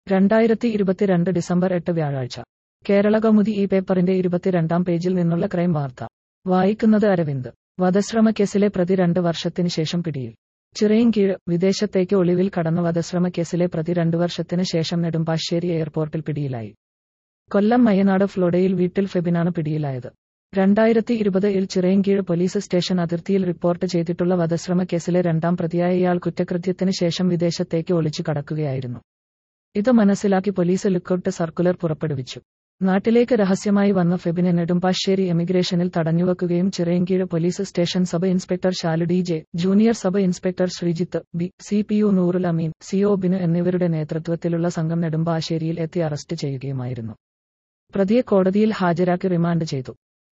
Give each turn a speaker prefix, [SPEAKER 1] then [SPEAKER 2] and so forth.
[SPEAKER 1] രണ്ടായിരത്തി ഇരുപത്തിരണ്ട് ഡിസംബർ എട്ട് വ്യാഴാഴ്ച കേരള കൗമുദി ഈ പേപ്പറിന്റെ ഇരുപത്തിരണ്ടാം പേജിൽ നിന്നുള്ള ക്രൈം വാർത്ത വായിക്കുന്നത് അരവിന്ദ് വധശ്രമ കേസിലെ പ്രതി രണ്ട് വർഷത്തിന് ശേഷം പിടിയിൽ ചിറയിൻകീഴ് വിദേശത്തേക്ക് ഒളിവിൽ കടന്ന വധശ്രമ കേസിലെ പ്രതി രണ്ടു വർഷത്തിന് ശേഷം നെടുമ്പാശ്ശേരി എയർപോർട്ടിൽ പിടിയിലായി കൊല്ലം മയനാട് ഫ്ലോഡയിൽ വീട്ടിൽ ഫെബിനാണ് പിടിയിലായത് രണ്ടായിരത്തി ഇരുപത് ഇൽ ചിറയിൻകീഴ് പോലീസ് സ്റ്റേഷൻ അതിർത്തിയിൽ റിപ്പോർട്ട് ചെയ്തിട്ടുള്ള വധശ്രമ കേസിലെ രണ്ടാം പ്രതിയായ ഇയാൾ കുറ്റകൃത്യത്തിന് ശേഷം വിദേശത്തേക്ക് ഒളിച്ചു കടക്കുകയായിരുന്നു ഇത് മനസ്സിലാക്കി പോലീസ് ലുക്കൌട്ട് സർക്കുലർ പുറപ്പെടുവിച്ചു നാട്ടിലേക്ക് രഹസ്യമായി വന്ന ഫെബിനെ നെടുമ്പാശ്ശേരി എമിഗ്രേഷനിൽ തടഞ്ഞുവെക്കുകയും Chirayinkeezhu police station sub inspector Shalu D J junior sub inspector Sreejith B C P U Noorul Ameen CO Binu എന്നിവരുടെ നേതൃത്വത്തിലുള്ള സംഘം നെടുമ്പാശ്ശേരിയിൽ എത്തി അറസ്റ്റ് ചെയ്യുകയുമായിരുന്നു പ്രതിയെ കോടതിയിൽ ഹാജരാക്കി റിമാൻഡ് ചെയ്തു